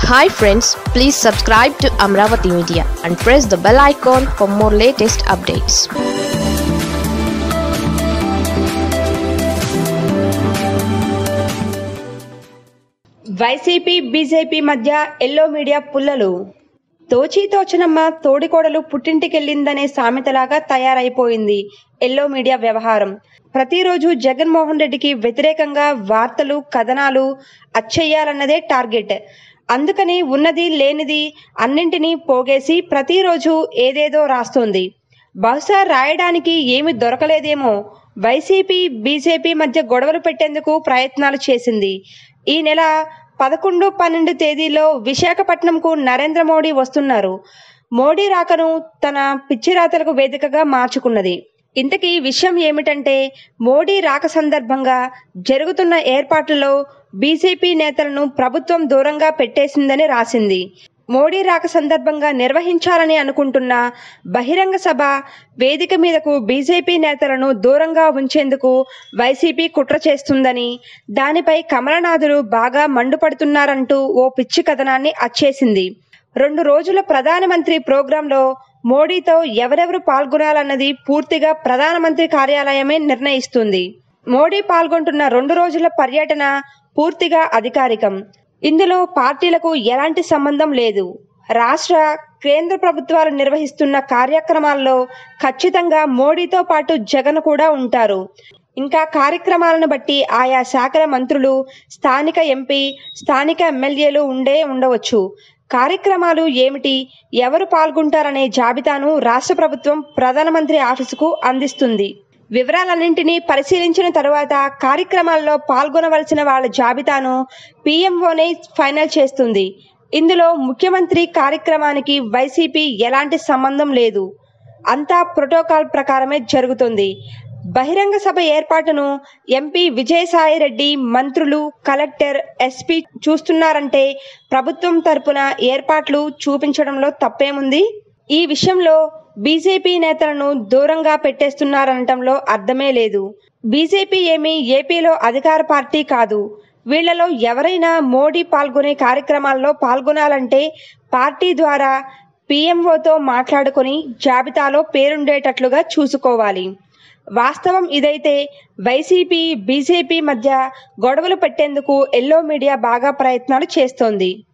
hi friends please subscribe to Amaravati media and press the bell icon for more latest updates YCP BJP మధ్య yellow media పుల్లలు తోచి తోచనమ్మ తోడికోడలు పుట్టింటికెళ్ళిందనే సామెతలాగా తయారైపోయింది yellow media వ్యవహారం ప్రతిరోజు జగన్మోహన్ రెడ్డికి వ్యతిరేకంగా వార్తలు కథనాలు అచ్చేయాలన్నదే టార్గెట్ అందుకని ఉన్నది లేనిది అన్నింటినీ పోగేసి ప్రతిరోజు ఏదేదో రాస్తోంది బహుశా రాయడానికి ఏమి దొరకలేదేమో వైసీపీ బీజేపీ మధ్య గొడవలు పెట్టేందుకు ప్రయత్నాలు చేసింది ఈ నెల పదకొండు పన్నెండు తేదీలో విశాఖపట్నంకు నరేంద్ర మోడీ వస్తున్నారు మోడీ రాకను తన పిచ్చిరాతలకు వేదికగా మార్చుకున్నది ఇంతకీ విషయం ఏమిటంటే మోడీ రాక సందర్భంగా జరుగుతున్న ఏర్పాట్లలో బీజేపీ నేతలను ప్రభుత్వం దూరంగా పెట్టేసిందని రాసింది మోడీ రాక సందర్భంగా నిర్వహించాలని అనుకుంటున్న బహిరంగ సభ వేదిక మీదకు బీజేపీ నేతలను దూరంగా ఉంచేందుకు వైసీపీ కుట్ర చేస్తుందని దానిపై కమలనాథులు బాగా మండుపడుతున్నారంటూ ఓ పిచ్చి కథనాన్ని అచ్చేసింది రెండు రోజుల ప్రధానమంత్రి ప్రోగ్రాంలో మోడీతో ఎవరెవరు పాల్గొనాలన్నది పూర్తిగా ప్రధానమంత్రి కార్యాలయమే నిర్ణయిస్తుంది మోడీ పాల్గొంటున్న రెండు రోజుల పర్యటన పూర్తిగా అధికారికం ఇందులో పార్టీలకు ఎలాంటి సంబంధం లేదు రాష్ట్ర కేంద్ర ప్రభుత్వాలు నిర్వహిస్తున్న కార్యక్రమాల్లో ఖచ్చితంగా మోడీతో పాటు జగన్ కూడా ఉంటారు ఇంకా కార్యక్రమాలను బట్టి ఆయా శాఖల మంత్రులు స్థానిక ఎంపీ స్థానిక ఎమ్మెల్యేలు ఉండే ఉండవచ్చు కార్యక్రమాలు ఏమిటి ఎవరు పాల్గొంటారనే జాబితాను రాష్ట్ర ప్రభుత్వం ప్రధానమంత్రి ఆఫీసుకు అందిస్తుంది వివరాలన్నింటినీ పరిశీలించిన తరువాత కార్యక్రమాల్లో పాల్గొనవలసిన వాళ్ళ జాబితాను పీఎంఓనే ఫైనల్ చేస్తుంది ఇందులో ముఖ్యమంత్రి కార్యక్రమానికి వైసీపీ ఎలాంటి సంబంధం లేదు అంతా ప్రోటోకాల్ ప్రకారమే జరుగుతుంది బహిరంగ సభ ఏర్పాటును ఎంపీ విజయసాయిరెడ్డి మంత్రులు కలెక్టర్ ఎస్పీ చూస్తున్నారంటే ప్రభుత్వం తరపున ఏర్పాట్లు చూపించడంలో తప్పేముంది ఈ విషయంలో బీజేపీ నేతలను దూరంగా పెట్టేస్తున్నారనటంలో అర్థమే లేదు బీజేపీ ఏమీ ఏపీలో అధికార పార్టీ కాదు వీళ్లలో ఎవరైనా మోడీ పాల్గొనే కార్యక్రమాల్లో పాల్గొనాలంటే పార్టీ ద్వారా పీఎంఓతో మాట్లాడుకొని జాబితాలో పేరుండేటట్లుగా చూసుకోవాలి వాస్తవం ఇదైతే వైసీపీ బీజేపీ మధ్య గొడవలు పెట్టేందుకు ఎల్లో మీడియా బాగా ప్రయత్నాలు చేస్తోంది